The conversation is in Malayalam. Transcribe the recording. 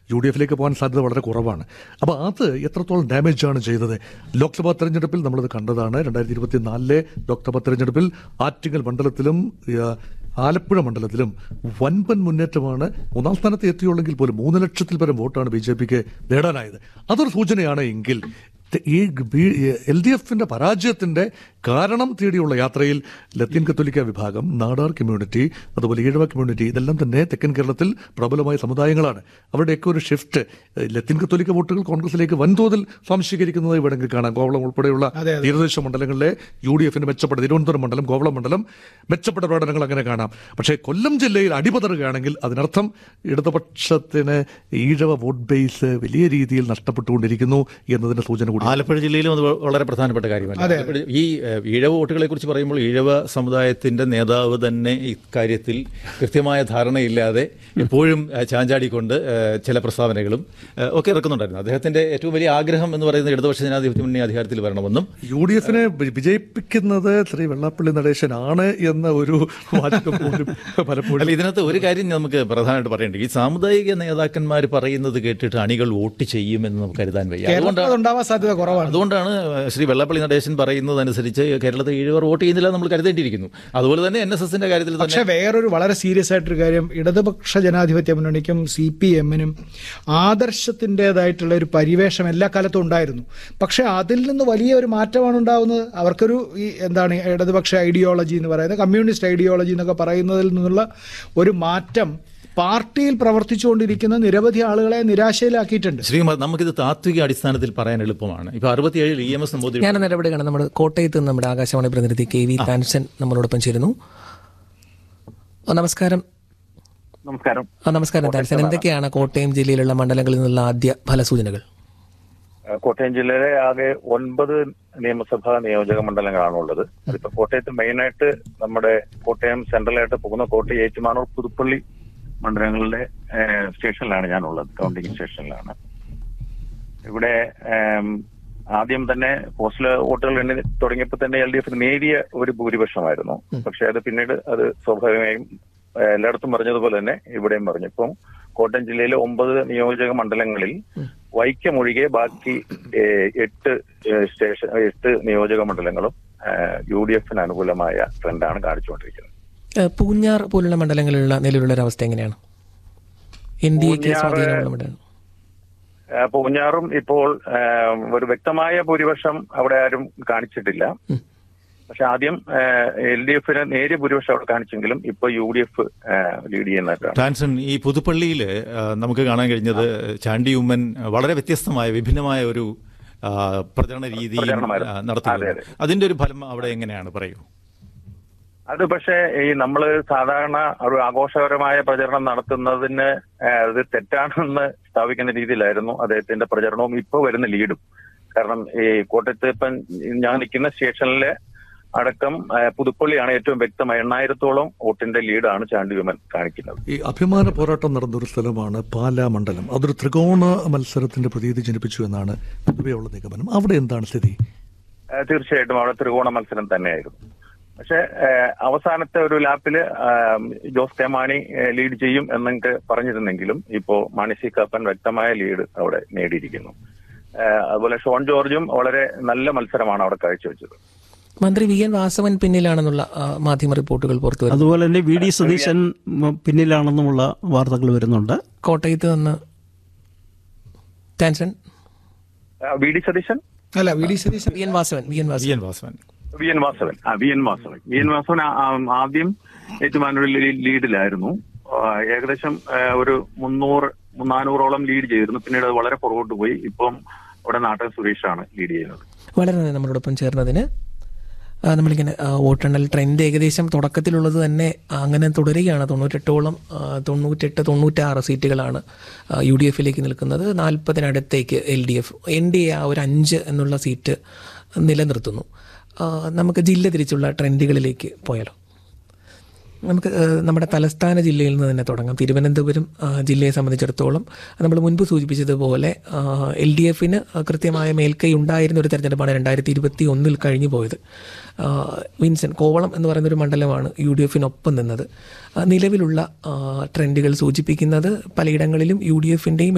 യു ഡി എഫിലേക്ക് പോകാൻ സാധ്യത വളരെ കുറവാണ് അപ്പോൾ അത് എത്രത്തോളം ഡാമേജ് ആണ് ചെയ്തത് ലോക്സഭാ തെരഞ്ഞെടുപ്പിൽ നമ്മളത് കണ്ടതാണ് രണ്ടായിരത്തി ഇരുപത്തിനാലിലെ ലോക്സഭാ തെരഞ്ഞെടുപ്പിൽ ആറ്റിങ്ങൽ മണ്ഡലത്തിലും ആ, ആലപ്പുഴ മണ്ഡലത്തിലും വൻപൻ മുന്നേറ്റമാണ് മൂന്നാം സ്ഥാനത്ത് എത്തിയുള്ളെങ്കിൽ പോലും മൂന്ന് ലക്ഷത്തിൽ പരം വോട്ടാണ് ബി ജെ പിക്ക് നേടാനായത് അതൊരു സൂചനയാണ് എങ്കിൽ ത- ഈ എൽ ഡി എഫിന്റെ പരാജയത്തിന്റെ കാരണം തേടിയുള്ള യാത്രയിൽ ലത്തീൻ കത്തോലിക്ക വിഭാഗം നാടാർ കമ്മ്യൂണിറ്റി അതുപോലെ ഈഴവ കമ്മ്യൂണിറ്റി ഇതെല്ലാം തന്നെ തെക്കൻ കേരളത്തിൽ പ്രബലമായ സമുദായങ്ങളാണ് അവരുടെയൊക്കെ ഒരു ഷിഫ്റ്റ് ലത്തീൻ കത്തോലിക്ക വോട്ടുകൾ കോൺഗ്രസിലേക്ക് വൻതോതിൽ സ്വാംശീകരിക്കുന്നതായി വേണമെങ്കിൽ കാണാം കോവളം ഉൾപ്പെടെയുള്ള അതെ, അതെ. തീരദേശ മണ്ഡലങ്ങളിലെ യു ഡി എഫിന്റെ മെച്ചപ്പെട്ട തിരുവനന്തപുരം മണ്ഡലം കോവളം മണ്ഡലം മെച്ചപ്പെട്ട പ്രകടനങ്ങൾ അങ്ങനെ കാണാം പക്ഷേ കൊല്ലം ജില്ലയിൽ അടിപതറുകയാണെങ്കിൽ അതിനർത്ഥം ഇടതുപക്ഷത്തിന് ഈഴവ വോട്ട് ബേസ് വലിയ രീതിയിൽ നഷ്ടപ്പെട്ടുകൊണ്ടിരിക്കുന്നു എന്നതിന്റെ സൂചന കൂടി ആലപ്പുഴ ജില്ലയിലും അത് വളരെ പ്രധാനപ്പെട്ട കാര്യമല്ല അതെ. ആലപ്പുഴ- ഈ ഏഹ്, ഈഴവ വോട്ടുകളെ കുറിച്ച് പറയുമ്പോൾ ഈഴവ സമുദായത്തിന്റെ നേതാവ് തന്നെ ഇക്കാര്യത്തിൽ കൃത്യമായ ധാരണയില്ലാതെ എപ്പോഴും ഏഹ്, ചാഞ്ചാടിക്കൊണ്ട് ഏഹ്, ചില പ്രസ്താവനകളും ഏഹ്, ഒക്കെ ഇറക്കുന്നുണ്ടായിരുന്നു അദ്ദേഹത്തിന്റെ ഏറ്റവും വലിയ ആഗ്രഹം എന്ന് പറയുന്നത് ഇടതുപക്ഷ ജനാധിപത്യ മുന്നണി അധികാരത്തിൽ വരണമെന്നും യു ഡി എഫിനെ വി- വിജയിപ്പിക്കുന്നത് ശ്രീ വെള്ളാപ്പള്ളി നടേശൻ ആണ് എന്ന ഒരു വാചകം പോലും പലപ്പോഴും അല്ല ഇതിനകത്ത് ഒരു കാര്യം നമുക്ക് പ്രധാനമായിട്ട് പറയേണ്ടത് ഈ സാമുദായിക നേതാക്കന്മാർ പറയുന്നത് കേട്ടിട്ട് അണികൾ വോട്ട് ചെയ്യുമെന്ന് നമുക്ക് കരുതാൻ വയ്യ കേരളത്തിൽ അതുകൊണ്ടാണ് അതുണ്ടാവാൻ സാധ്യത കുറവാണ് അതുകൊണ്ടാണ് ശ്രീ വെള്ളാപ്പള്ളി നടേശൻ പറയുന്നതനുസരിച്ച് കേരളത്തിൽ ഈഴവർ വോട്ട് ചെയ്യുന്നില്ല നമ്മൾ കരുതേണ്ടിയിരിക്കുന്നു അതുപോലെ തന്നെ എൻ എസ് എസിന്റെ കാര്യത്തിൽ തന്നെ പക്ഷെ വേറൊരു വളരെ സീരിയസ് ആയിട്ടൊരു കാര്യം ഇടതുപക്ഷ ജനാധിപത്യ മുന്നണിക്കും സി പി എമ്മിനും ആദർശത്തിൻ്റെതായിട്ടുള്ള ഒരു പരിവേഷം എല്ലാ കാലത്തും ഉണ്ടായിരുന്നു പക്ഷെ അതിൽ നിന്ന് വലിയ ഒരു മാറ്റമാണ് ഉണ്ടാകുന്നത് അവർക്കൊരു ഈ എന്താണ് ഇടതുപക്ഷ ഐഡിയോളജി എന്ന് പറയുന്നത് കമ്മ്യൂണിസ്റ്റ് ഐഡിയോളജി എന്നൊക്കെ പറയുന്നതിൽ നിന്നുള്ള ഒരു മാറ്റം പാർട്ടിയിൽ പ്രവർത്തിച്ചുകൊണ്ടിരിക്കുന്ന നിരവധി ആളുകളെ നിരാശയിലാക്കിയിട്ടുണ്ട് ശ്രീ നമുക്കിത് താത്വിക അടിസ്ഥാനത്തിൽ പറയാൻ എളുപ്പമാണ് ഇപ്പൊ അറുപത്തിയേഴിൽ ഇ എം എസ് നമ്പൂതിരി ഞാൻ ഇടപെടുകയാണ് നമ്മുടെ കോട്ടയത്ത് നിന്ന് നമ്മുടെ ആകാശവാണി പ്രതിനിധി കെ വി താൻസൻ നമ്മളോടൊപ്പം ചേരുന്നു ഓ, നമസ്കാരം നമസ്കാരം ആ, നമസ്കാരം താൻസൻ എന്തൊക്കെയാണ് കോട്ടയം ജില്ലയിലുള്ള മണ്ഡലങ്ങളിൽ നിന്നുള്ള ആദ്യ ഫലസൂചനകൾ ഏഹ് കോട്ടയം ജില്ലയിലെ ആകെ ഒൻപത് നിയമസഭാ നിയോജക മണ്ഡലങ്ങളാണ് ഉള്ളത് അതിപ്പോ കോട്ടയത്ത് മെയിനായിട്ട് നമ്മുടെ കോട്ടയം സെൻട്രലായിട്ട് പോകുന്ന കോട്ടയം ഏറ്റുമാനൂർ പുതുപ്പള്ളി മണ്ഡലങ്ങളുടെ ഏഹ് സ്റ്റേഷനിലാണ് ഞാനുള്ളത് കൗണ്ടിംഗ് സ്റ്റേഷനിലാണ് ഇവിടെ ഏം, ആദ്യം തന്നെ പോസ്റ്റൽ വോട്ടുകൾ എണ്ണി തുടങ്ങിയപ്പോൾ തന്നെ എൽ ഡി എഫിന് നേരിയ ഒരു ഭൂരിപക്ഷമായിരുന്നു പക്ഷെ അത് പിന്നീട് അത് സ്വാഭാവികമായും ഏഹ്, എല്ലായിടത്തും പറഞ്ഞതുപോലെ തന്നെ ഇവിടെയും പറഞ്ഞു ഇപ്പം കോട്ടയം ജില്ലയിലെ ഒമ്പത് നിയോജക മണ്ഡലങ്ങളിൽ വൈക്കം ഒഴികെ ബാക്കി ഏഹ്, എട്ട് ഏഹ്, സ്റ്റേഷൻ എട്ട് നിയോജക മണ്ഡലങ്ങളും യു ഡി എഫിന് അനുകൂലമായ ട്രെൻഡാണ് കാണിച്ചുകൊണ്ടിരിക്കുന്നത് ഏ, പൂഞ്ഞാർ പോലുള്ള മണ്ഡലങ്ങളിലുള്ള നിലവിലുള്ള ഒരു അവസ്ഥ എങ്ങനെയാണ് എൻ ഡി എക്ക് പൂഞ്ഞാറ് സ്വാധീനമുള്ള മണ്ഡലം ഏഹ് പൂഞ്ഞാറും ഇപ്പോൾ ഏഹ്, ഒരു വ്യക്തമായ ഭൂരിപക്ഷം അവിടെ ആരും കാണിച്ചിട്ടില്ല പക്ഷെ ആദ്യം എൽ ഡി എഫിന് നേരിയ ഭൂരിപക്ഷം അവിടെ കാണിച്ചെങ്കിലും ഇപ്പൊ യു ഡി എഫ് ലീഡ് ചെയ്യുന്നതായിട്ടാണ് ടാൻസൺ ഈ പുതുപ്പള്ളിയിൽ നമുക്ക് കാണാൻ കഴിഞ്ഞത് ചാണ്ടി ഉമ്മൻ വളരെ വ്യത്യസ്തമായ വിഭിന്നമായ ഒരു ആ, പ്രചരണ രീതിയും പ്രചരണമായിരുന്നു. ആ, നടത്തുന്നത് അതെ, അതെ. അതിന്റെ ഒരു ഫലം അവിടെ എങ്ങനെയാണ് പറയൂ അത് പക്ഷേ ഈ നമ്മൾ സാധാരണ ഒരു ആഘോഷകരമായ പ്രചരണം നടത്തുന്നതിന് ഏഹ്, അത് തെറ്റാണെന്ന് സ്ഥാപിക്കുന്ന രീതിയിലായിരുന്നു അദ്ദേഹത്തിന്റെ പ്രചരണവും ഇപ്പൊ വരുന്ന ലീഡും കാരണം ഈ കോട്ടയത്ത് ഇപ്പം ഞാൻ നിൽക്കുന്ന സ്റ്റേഷനിലെ അടക്കം ഏഹ്, പുതുപ്പള്ളിയാണ് ഏറ്റവും വ്യക്തമായ എണ്ണായിരത്തോളം വോട്ടിന്റെ ലീഡാണ് ചാണ്ടിയുമൻ കാണിക്കുന്നത് ഈ അഭിമാന പോരാട്ടം നടന്നൊരു സ്ഥലമാണ് പാലാ മണ്ഡലം അതൊരു ത്രികോണ മത്സരത്തിന്റെ പ്രതീതി ജനിപ്പിച്ചു എന്നാണ് പൊതുവെയുള്ള നിഗമനം അവിടെ എന്താണ് സ്ഥിതി ഏഹ് തീർച്ചയായിട്ടും അവിടെ ത്രികോണ മത്സരം തന്നെയായിരുന്നു പക്ഷെ ഏഹ് അവസാനത്തെ ഒരു ലാപ്പില് ആം, ജോസ് കെ മാണി ഏഹ് ലീഡ് ചെയ്യും എന്നൊക്കെ പറഞ്ഞിരുന്നെങ്കിലും ഇപ്പോ മാണി സി കാപ്പൻ വ്യക്തമായ ലീഡ് അവിടെ നേടിയിരിക്കുന്നു ഏഹ് അതുപോലെ ഷോൺ ജോർജും വളരെ നല്ല മത്സരമാണ് അവിടെ കാഴ്ചവെച്ചത് മന്ത്രി വി എൻ വാസവൻ പിന്നിലാണെന്നുള്ള ആ, മാധ്യമ റിപ്പോർട്ടുകൾ പുറത്തു വരുന്നു അതുപോലെ തന്നെ വി ഡി സതീശൻ ഉം, പിന്നിലാണെന്നുമുള്ള വാർത്തകൾ വരുന്നുണ്ട് കോട്ടയത്ത് നിന്ന് ടാൻസൺ ഏഹ് വി ഡി സതീശൻ അല്ല V D Satheesan V N Vasavan V N V Vasavan N Vasavan V N Vasavan ആ V N Vasavan V N Vasavan ആ- ആ- ആദ്യം ഏറ്റുമാനൂരിൽ ലീ- ലീഡിലായിരുന്നു ആ, ഏകദേശം ആ, ഒരു മുന്നൂറ് നാനൂറോളം ലീഡ് ചെയ്തിരുന്നു പിന്നീട് അത് വളരെ പുറകോട്ട് പോയി ഇപ്പം അവിടെ നാട്ടൻ സുരേഷാണ് ലീഡ് ചെയ്യുന്നത് വളരെ നന്ദി നമ്മളോടൊപ്പം ചേർന്നതിന് ആ, നമ്മളിങ്ങനെ ആ, വോട്ടെണ്ണൽ ട്രെൻഡ് ഏകദേശം തുടക്കത്തിലുള്ളത് തന്നെ അങ്ങനെ തുടരുകയാണ് തൊണ്ണൂറ്റെട്ടോളം ആ, തൊണ്ണൂറ്റെട്ട് തൊണ്ണൂറ്റാറ് സീറ്റുകളാണ് ആ, യു ഡി എഫിലേക്ക് നിൽക്കുന്നത് നാൽപ്പതിനടുത്തേക്ക് L D F N D A ആ ഒരു അഞ്ച് എന്നുള്ള സീറ്റ് നിലനിർത്തുന്നു ആ, നമുക്ക് ജില്ല തിരിച്ചുള്ള ട്രെൻഡുകളിലേക്ക് പോയാലോ നമുക്ക് ഏഹ്, നമ്മുടെ തലസ്ഥാന ജില്ലയിൽ നിന്ന് തന്നെ തുടങ്ങാം തിരുവനന്തപുരം ആ, ജില്ലയെ സംബന്ധിച്ചിടത്തോളം നമ്മൾ മുൻപ് സൂചിപ്പിച്ചതുപോലെ എൽ ഡി എഫിന് കൃത്യമായ മേൽക്കൈ ഉണ്ടായിരുന്ന ഒരു തെരഞ്ഞെടുപ്പാണ് രണ്ടായിരത്തി ഇരുപത്തി ഒന്നിൽ കഴിഞ്ഞു പോയത് ആ, വിൻസെന്റ് കോവളം എന്ന് പറയുന്ന ഒരു മണ്ഡലമാണ് യു ഡി എഫിനൊപ്പം നിന്നത് ആ, നിലവിലുള്ള ആ, ട്രെൻഡുകൾ സൂചിപ്പിക്കുന്നത് പലയിടങ്ങളിലും യു ഡി എഫിൻ്റെയും